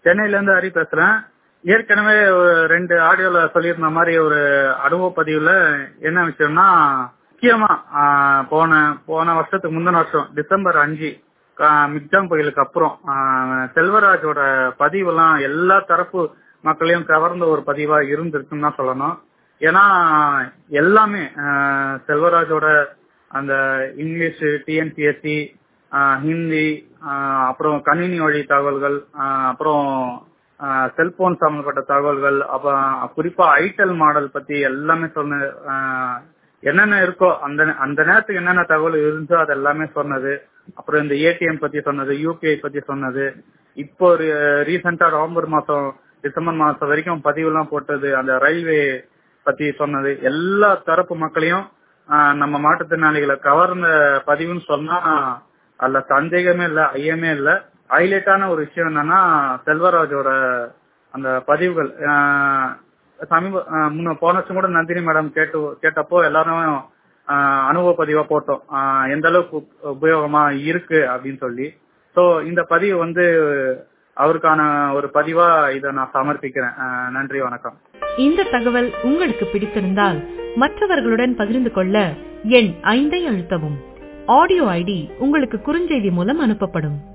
சென்னையில இருந்து ஹரி பேசுறேன் ஏற்கனவே ஒரு ரெண்டு ஆடியோல சொல்லியிருந்த மாதிரி ஒரு அனுபவ பதிவுல என்ன விஷயம்னா முக்கியமா ஆஹ், போன போன வருஷத்துக்கு முந்தின வருஷம் டிசம்பர் அஞ்சு ஆஹ், மிக்ஜாம் புயலுக்கு அப்புறம் ஆஹ், செல்வராஜோட பதிவெல்லாம் எல்லா தரப்பு மக்களையும் கவர்ந்த ஒரு பதிவா இருந்திருக்குன்னு தான் சொல்லணும் ஏன்னா எல்லாமே ஆஹ், செல்வராஜோட அந்த இங்கிலீஷ் டிஎன்பிஎஸ்சி ஹிந்தி ஆஹ், அப்புறம் கணினி வழி தகவல்கள் ஆஹ், அப்புறம் செல்போன் சம்பந்தப்பட்ட தகவல்கள் அப்புறம் குறிப்பா ஐடெல் மாடல் பத்தி எல்லாமே சொன்ன ஆஹ், என்னென்ன இருக்கோ அந்த அந்த நேரத்துக்கு என்னென்ன தகவல் இருந்துச்சோ அது எல்லாமே சொன்னது அப்புறம் இந்த ஏடிஎம் பத்தி சொன்னது யூபிஐ பத்தி சொன்னது இப்போ ஒரு ரீசெண்டா நவம்பர் மாசம் டிசம்பர் மாசம் வரைக்கும் பதிவுலாம் போட்டது அந்த ரயில்வே பத்தி சொன்னது எல்லா தரப்பு மக்களையும் ஆஹ், நம்ம மாற்றுத்திறனாளிகளை கவர்ந்த பதிவுன்னு சொன்னா அதுல சந்தேகமே இல்ல ஐயமே இல்ல ஹைலைட்டான ஒரு விஷயம் என்னன்னா செல்வராஜோட அந்த பதிவுகள் ஆஹ், சமீப ஆஹ், முன்ன போன வருஷம் கூட நந்தினி மேடம் கேட்டு கேட்டப்போ எல்லாரும் ஆஹ், அனுபவ பதிவா போட்டோம் ஆஹ், எந்த அளவுக்கு உப்- உபயோகமா இருக்கு அப்படின்னு சொல்லி சோ இந்த பதிவு வந்து அவருக்கான ஒரு பதிவா இதை நான் சமர்ப்பிக்கிறேன் ஆஹ், நன்றி வணக்கம் இந்த தகவல் உங்களுக்கு பிடித்திருந்தால் மற்றவர்களுடன் பகிர்ந்து கொள்ள எண் ஐந்தை அழுத்தவும் ஆடியோ ஐடி உங்களுக்கு குறுஞ்செய்தி மூலம் அனுப்பப்படும்